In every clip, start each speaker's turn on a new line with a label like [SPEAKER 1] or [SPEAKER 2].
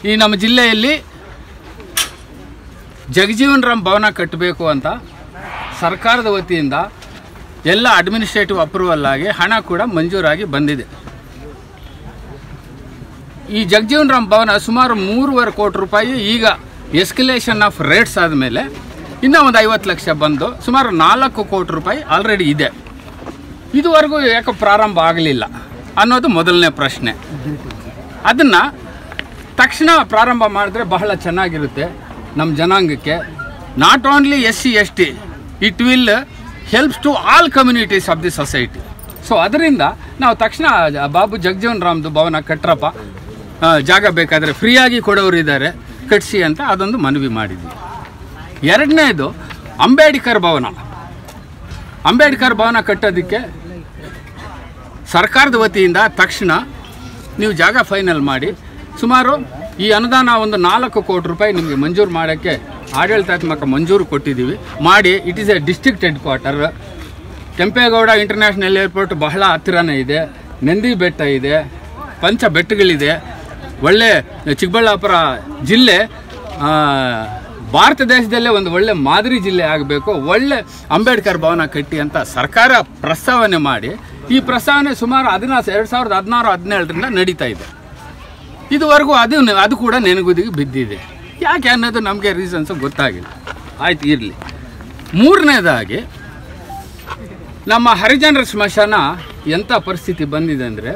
[SPEAKER 1] ಈ ನಮ್ಮ ಜಿಲ್ಲೆಯಲ್ಲಿ ಜಗಜೀವನ್ ರಾಮ್ ಭವನ ಕಟ್ಟಬೇಕು ಅಂತ ಸರ್ಕಾರದ ವತಿಯಿಂದ ಎಲ್ಲ ಅಡ್ಮಿನಿಸ್ಟ್ರೇಟಿವ್ ಅಪ್ರೂವಲ್ ಆಗಿ ಹಣ ಕೂಡ ಮಂಜೂರಾಗಿ ಬಂದಿದೆ ಈ ಜಗಜೀವನ್ ರಾಮ್ ಭವನ ಸುಮಾರು ಮೂರುವರೆ ಕೋಟಿ ರೂಪಾಯಿ ಈಗ ಎಸ್ಕಲೇಷನ್ ಆಫ್ ರೇಟ್ಸ್ ಆದಮೇಲೆ ಇನ್ನೂ ಒಂದು ಐವತ್ತು ಲಕ್ಷ ಬಂದು ಸುಮಾರು ನಾಲ್ಕು ಕೋಟಿ ರೂಪಾಯಿ ಆಲ್ರೆಡಿ ಇದೆ ಇದುವರೆಗೂ ಯಾಕೆ ಪ್ರಾರಂಭ ಆಗಲಿಲ್ಲ ಅನ್ನೋದು ಮೊದಲನೇ ಪ್ರಶ್ನೆ ಅದನ್ನು ತಕ್ಷಣ ಪ್ರಾರಂಭ ಮಾಡಿದ್ರೆ ಬಹಳ ಚೆನ್ನಾಗಿರುತ್ತೆ ನಮ್ಮ ಜನಾಂಗಕ್ಕೆ not only S C S T it will helps to all communities of the society so ಅದರಿಂದ ನಾವು ತಕ್ಷಣ ಜ- ಬಾಬು ಜಗಜೀವನ್ ರಾಮ್ದು ಭವನ ಕಟ್ರಪ್ಪ ಆ, ಜಾಗ ಬೇಕಾದರೆ ಫ್ರೀಯಾಗಿ ಕೊಡೋರು ಇದ್ದಾರೆ ಕಟ್ಸಿ ಅಂತ ಅದೊಂದು ಮನವಿ ಮಾಡಿದ್ವಿ ಎರಡನೇದು ಅಂಬೇಡ್ಕರ್ ಭವನ ಅಂಬೇಡ್ಕರ್ ಭವನ ಕಟ್ಟೋದಕ್ಕೆ ಸರ್ಕಾರದ ವತಿಯಿಂದ ತಕ್ಷಣ ನೀವು ಜಾಗ ಫೈನಲ್ ಮಾಡಿ ಸುಮಾರು ಈ ಅನುದಾನ ಒಂದು ನಾಲ್ಕು ಕೋಟಿ ರೂಪಾಯಿ ನಿಮಗೆ ಮಂಜೂರು ಮಾಡೋಕ್ಕೆ ಆಡಳಿತಾತ್ಮಕ ಮಂಜೂರು ಕೊಟ್ಟಿದ್ದೀವಿ ಮಾಡಿ it is a district head quarter Kempegowda international airport ಬಹಳ ಹತ್ತಿರನೇ ಇದೆ ನಂದಿ ಬೆಟ್ಟ ಇದೆ ಪಂಚ ಬೆಟ್ಟಗಳಿದೆ ಒಳ್ಳೆ ಚಿಕ್ಕಬಳ್ಳಾಪುರ ಜಿಲ್ಲೆ ಆ, ಭಾರತ ದೇಶದಲ್ಲೇ ಒಂದು ಒಳ್ಳೆ ಮಾದರಿ ಜಿಲ್ಲೆ ಆಗಬೇಕು ಒಳ್ಳೆ ಅಂಬೇಡ್ಕರ್ ಭವನ ಕಟ್ಟಿ ಅಂತ ಸರ್ಕಾರ ಪ್ರಸ್ತಾವನೆ ಮಾಡಿ ಈ ಪ್ರಸ್ತಾವನೆ ಸುಮಾರು ಹದಿನಾರು ಎರಡು ಸಾವಿರದ ಹದಿನಾರು ಹದಿನೇಳರಿಂದ ನಡೀತಾ ಇದೆ ಇದುವರೆಗೂ ಅದು ಅದು ಕೂಡ ನೆನಗುದಿಗೆ ಬಿದ್ದಿದೆ ಯಾಕೆ ಅನ್ನೋದು ನಮಗೆ ರೀಸನ್ಸು ಗೊತ್ತಾಗಿಲ್ಲ ಆಯ್ತು ಇರಲಿ ಮೂರನೇದಾಗಿ ನಮ್ಮ ಹರಿಜನರ ಸ್ಮಶಾನ ಎಂಥ ಪರಿಸ್ಥಿತಿ ಬಂದಿದೆ ಅಂದರೆ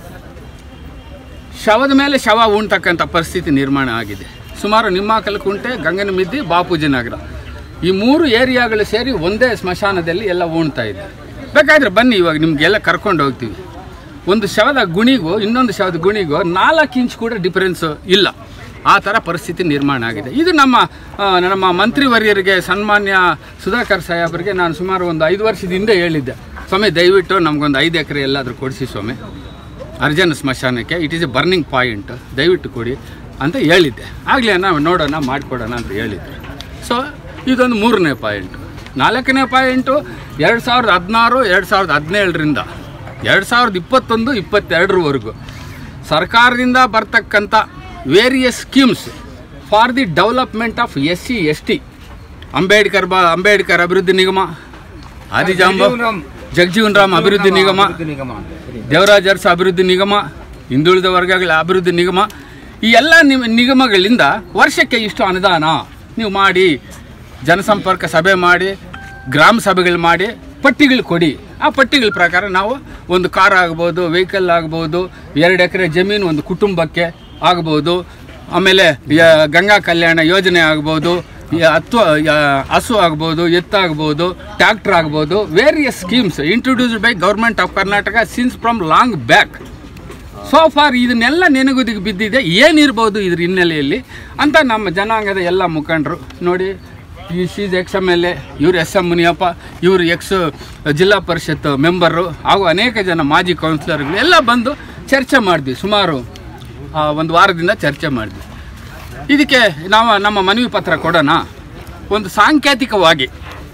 [SPEAKER 1] ಶವದ ಮೇಲೆ ಶವ ಉಣ್ತಕ್ಕಂಥ ಪರಿಸ್ಥಿತಿ ನಿರ್ಮಾಣ ಆಗಿದೆ ಸುಮಾರು ನಿಮ್ಮಾಕಲ್ ಕುಂಟೆ ಗಂಗನಮಿದ್ದಿ ಬಾಪೂಜಿ ನಗರ ಈ ಮೂರು ಏರಿಯಾಗಳು ಸೇರಿ ಒಂದೇ ಸ್ಮಶಾನದಲ್ಲಿ ಎಲ್ಲ ಉಣ್ತಾ ಇದೆ ಬೇಕಾದರೆ ಬನ್ನಿ ಇವಾಗ ನಿಮಗೆಲ್ಲ ಕರ್ಕೊಂಡು ಹೋಗ್ತೀವಿ ಒಂದು ಶವದ ಗುಣಿಗೂ ಇನ್ನೊಂದು ಶವದ ಗುಣಿಗೂ ನಾಲ್ಕು ಇಂಚ್ ಕೂಡ ಡಿಫರೆನ್ಸು ಇಲ್ಲ ಆ ಥರ ಪರಿಸ್ಥಿತಿ ನಿರ್ಮಾಣ ಆಗಿದೆ ಇದು ನಮ್ಮ ಆ, ನಮ್ಮ ಮಂತ್ರಿವರ್ಯರಿಗೆ ಸನ್ಮಾನ್ಯ ಸುಧಾಕರ್ ಸಾಹೇಬರಿಗೆ ನಾನು ಸುಮಾರು ಒಂದು ಐದು ವರ್ಷದ ಹಿಂದೆ ಹೇಳಿದ್ದೆ ಸ್ವಾಮಿ ದಯವಿಟ್ಟು ನಮಗೊಂದು ಐದು ಎಕರೆ ಎಲ್ಲಾದರೂ ಕೊಡಿಸಿ ಸ್ವಾಮಿ ಅರ್ಜನ ಸ್ಮಶಾನಕ್ಕೆ it is a burning point ದಯವಿಟ್ಟು ಕೊಡಿ ಅಂತ ಹೇಳಿದ್ದೆ ಆಗಲಿ ನಾವು ನೋಡೋಣ ಮಾಡಿಕೊಡೋಣ ಅಂತ ಹೇಳಿದ್ದೆ ಸೊ ಇದೊಂದು ಮೂರನೇ ಪಾಯಿಂಟು ನಾಲ್ಕನೇ ಪಾಯಿಂಟು ಎರಡು ಸಾವಿರದ ಹದಿನಾರು ಎರಡು ಸಾವಿರದ ಹದಿನೇಳರಿಂದ ಎರಡು ಸಾವಿರದ ಇಪ್ಪತ್ತೊಂದು ಇಪ್ಪತ್ತೆರಡರವರೆಗೂ ಸರ್ಕಾರದಿಂದ ಬರ್ತಕ್ಕಂಥ various schemes for the development of S C S T Ambedkar ಬಾ ಅಂಬೇಡ್ಕರ್ ಅಭಿವೃದ್ಧಿ ನಿಗಮ ಆದಿಜಾಂಬ ಜಗಜೀವನ್ ರಾಮ್ ಅಭಿವೃದ್ಧಿ ನಿಗಮ ದೇವರಾಜ ಅರಸ ಅಭಿವೃದ್ಧಿ ನಿಗಮ ಹಿಂದುಳಿದ ವರ್ಗಗಳ ಅಭಿವೃದ್ಧಿ ನಿಗಮ ಈ ಎಲ್ಲ ನಿಮ್ ನಿಗಮಗಳಿಂದ ವರ್ಷಕ್ಕೆ ಇಷ್ಟು ಅನುದಾನ ನೀವು ಮಾಡಿ ಜನಸಂಪರ್ಕ ಸಭೆ ಮಾಡಿ ಗ್ರಾಮ ಸಭೆಗಳು ಮಾಡಿ ಪಟ್ಟಿಗಳು ಕೊಡಿ ಆ ಪಟ್ಟಿಗಳ ಪ್ರಕಾರ ನಾವು ಒಂದು ಕಾರ್ ಆಗ್ಬೋದು ವೆಹಿಕಲ್ ಆಗ್ಬೋದು ಎರಡು ಎಕರೆ ಜಮೀನು ಒಂದು ಕುಟುಂಬಕ್ಕೆ ಆಗ್ಬೋದು ಆಮೇಲೆ ಯ- ಗಂಗಾ ಕಲ್ಯಾಣ ಯೋಜನೆ ಆಗ್ಬೋದು ಯ- ಹತ್ತು ಯ- ಹಸು ಆಗ್ಬೋದು ಎತ್ತಾಗ್ಬೋದು ಟ್ಯಾಕ್ಟರ್ ಆಗ್ಬೋದು various schemes introduced by government of Karnataka since from long back so for ಇದನ್ನೆಲ್ಲ ನೆನಗುದಿಗೆ ಬಿದ್ದಿದೆ ಏನಿರ್ಬೋದು ಇದ್ರ ಹಿನ್ನೆಲೆಯಲ್ಲಿ ಅಂತ ನಮ್ಮ ಜನಾಂಗದ ಎಲ್ಲ ಮುಖಂಡರು ನೋಡಿ ಈ ಶೀಸ್ ಎಕ್ಸ್ ಎಮ್ ಎಲ್ ಎ ಇವರು ಎಸ್ ಎಂ ಮುನಿಯಪ್ಪ ಇವರು ಎಕ್ಸ್ ಜಿಲ್ಲಾ ಪರಿಷತ್ ಮೆಂಬರು ಹಾಗೂ ಅನೇಕ ಜನ ಮಾಜಿ ಕೌನ್ಸಿಲರ್ಗಳು ಎಲ್ಲ ಬಂದು ಚರ್ಚೆ ಮಾಡಿದ್ವಿ ಸುಮಾರು ಆ, ಒಂದು ವಾರದಿಂದ ಚರ್ಚೆ ಮಾಡಿದ್ವಿ ಇದಕ್ಕೆ ನಾವು ನಮ್ಮ ಮನವಿ ಪತ್ರ ಕೊಡೋಣ ಒಂದು ಸಾಂಕೇತಿಕವಾಗಿ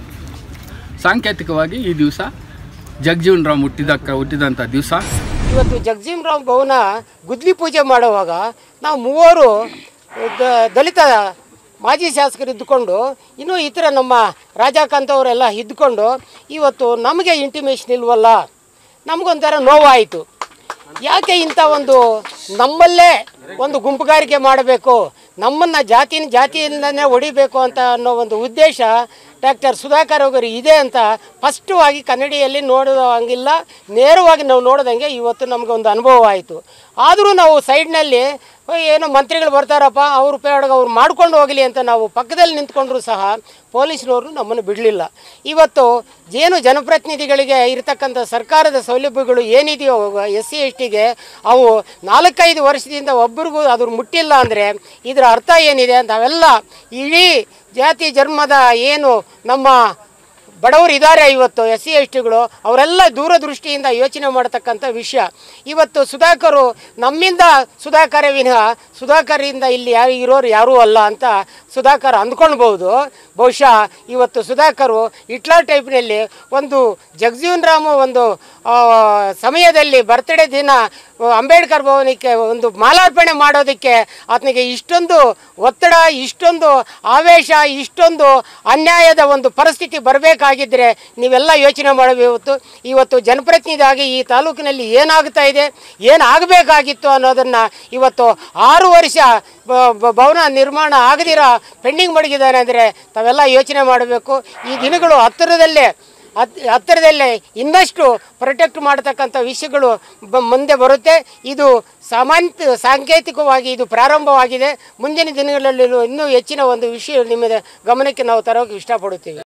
[SPEAKER 1] ಸಾಂಕೇತಿಕವಾಗಿ ಈ ದಿವಸ ಜಗಜೀವನ್ ರಾಮ್ ಹುಟ್ಟಿದಕ್ಕ ಹುಟ್ಟಿದಂಥ ದಿವಸ
[SPEAKER 2] ಇವತ್ತು ಜಗಜೀವನ್ ರಾಮ್ ಭವನ ಗುದ್ಲಿ ಪೂಜೆ ಮಾಡುವಾಗ ನಾವು ಮೂವರು ದ- ದಲಿತ ಮಾಜಿ ಶಾಸಕರು ಇದ್ದುಕೊಂಡು ಇನ್ನೂ ಇತರ ನಮ್ಮ ರಾಜಕಾಂತ್ ಅವರೆಲ್ಲ ಇದ್ದುಕೊಂಡು ಇವತ್ತು ನಮಗೆ ಇಂಟಿಮೇಷನ್ ಇಲ್ವಲ್ಲ ನಮಗೊಂಥರ ನೋವಾಯಿತು ಯಾಕೆ ಇಂಥ ಒಂದು ನಮ್ಮಲ್ಲೇ ಒಂದು ಗುಂಪುಗಾರಿಕೆ ಮಾಡಬೇಕು ನಮ್ಮನ್ನು ಜಾತಿನ ಜಾತಿಯಿಂದನೇ ಹೊಡಿಬೇಕು ಅಂತ ಅನ್ನೋ ಒಂದು ಉದ್ದೇಶ ಡಾಕ್ಟರ್ ಸುಧಾಕರ್ ಅವರು ಇದೆ ಅಂತ ಸ್ಪಷ್ಟವಾಗಿ ಕನ್ನಡಿಯಲ್ಲಿ ನೋಡೋ ಹಂಗಿಲ್ಲ ನೇರವಾಗಿ ನಾವು ನೋಡ್ದಂಗೆ ಇವತ್ತು ನಮಗೆ ಒಂದು ಅನುಭವ ಆಯಿತು ಆದರೂ ನಾವು ಸೈಡ್ನಲ್ಲಿ ಏನೋ ಮಂತ್ರಿಗಳು ಬರ್ತಾರಪ್ಪ ಅವ್ರ ಪೇಡಗೆ ಅವ್ರು ಮಾಡ್ಕೊಂಡು ಹೋಗಲಿ ಅಂತ ನಾವು ಪಕ್ಕದಲ್ಲಿ ನಿಂತ್ಕೊಂಡ್ರು ಸಹ ಪೊಲೀಸ್ನವರು ನಮ್ಮನ್ನು ಬಿಡಲಿಲ್ಲ ಇವತ್ತು ಏನು ಜನಪ್ರತಿನಿಧಿಗಳಿಗೆ ಇರತಕ್ಕಂಥ ಸರ್ಕಾರದ ಸೌಲಭ್ಯಗಳು ಏನಿದೆಯೋ ಎಸ್ ಸಿ ಎಸ್ ಟಿಗೆ ಅವು ನಾಲ್ಕೈದು ವರ್ಷದಿಂದ ಒಬ್ಬರಿಗೂ ಅದ್ರ ಮುಟ್ಟಿಲ್ಲ ಅಂದರೆ ಇದರ ಅರ್ಥ ಏನಿದೆ ಅಂತ ಅವೆಲ್ಲ ಇಡೀ ಜಾತಿ ಜನ್ಮದ ಏನು ನಮ್ಮ ಬಡವರು ಇದ್ದಾರೆ ಇವತ್ತು ಎಸ್ ಸಿ ಎಸ್ ಟಿಗಳು ಅವರೆಲ್ಲ ದೂರದೃಷ್ಟಿಯಿಂದ ಯೋಚನೆ ಮಾಡತಕ್ಕಂಥ ವಿಷಯ ಇವತ್ತು ಸುಧಾಕರು ನಮ್ಮಿಂದ ಸುಧಾಕರ ವಿನಃ ಸುಧಾಕರಿಂದ ಇಲ್ಲಿ ಯಾರು ಇರೋರು ಯಾರೂ ಅಲ್ಲ ಅಂತ ಸುಧಾಕರ್ ಅಂದ್ಕೊಳ್ಬೋದು ಬಹುಶಃ ಇವತ್ತು ಸುಧಾಕರು ಹಿಟ್ಲರ್ ಟೈಪ್ನಲ್ಲಿ ಒಂದು ಜಗಜೀವನ್ ರಾಮ ಒಂದು ಆ, ಸಮಯದಲ್ಲಿ ಬರ್ತ್ಡೇ ದಿನ ಅಂಬೇಡ್ಕರ್ ಭವನಕ್ಕೆ ಒಂದು ಮಾಲಾರ್ಪಣೆ ಮಾಡೋದಕ್ಕೆ ಆತನಿಗೆ ಇಷ್ಟೊಂದು ಒತ್ತಡ ಇಷ್ಟೊಂದು ಆವೇಶ ಇಷ್ಟೊಂದು ಅನ್ಯಾಯದ ಒಂದು ಪರಿಸ್ಥಿತಿ ಬರಬೇಕಾಗಿದ್ದರೆ ನೀವೆಲ್ಲ ಯೋಚನೆ ಮಾಡಬೇಕು ಇವತ್ತು ಜನಪ್ರತಿನಿಧಿಯಾಗಿ ಈ ತಾಲೂಕಿನಲ್ಲಿ ಏನಾಗ್ತಾ ಇದೆ ಏನಾಗಬೇಕಾಗಿತ್ತು ಅನ್ನೋದನ್ನು ಇವತ್ತು ಆರು ವರ್ಷ ಬ- ಬ- ಭವನ ನಿರ್ಮಾಣ ಆಗದಿರ ಪೆಂಡಿಂಗ್ ಮಡಗಿದ್ದಾನೆ ಅಂದರೆ ತಾವೆಲ್ಲ ಯೋಚನೆ ಮಾಡಬೇಕು ಈ ದಿನಗಳು ಹತ್ತಿರದಲ್ಲೇ ಹತ್ ಹತ್ತಿರದಲ್ಲೇ ಇನ್ನಷ್ಟು ಪ್ರೊಟೆಕ್ಟ್ ಮಾಡತಕ್ಕಂಥ ವಿಷಯಗಳು ಬ ಮುಂದೆ ಬರುತ್ತೆ ಇದು ಸಾಮಾನ್ಯ ಸಾಂಕೇತಿಕವಾಗಿ ಇದು ಪ್ರಾರಂಭವಾಗಿದೆ ಮುಂದಿನ ದಿನಗಳಲ್ಲಿ ಇನ್ನೂ ಹೆಚ್ಚಿನ ಒಂದು ವಿಷಯ ನಿಮ್ಮದ ಗಮನಕ್ಕೆ ನಾವು ತರೋಕೆ ಇಷ್ಟಪಡುತ್ತೀವಿ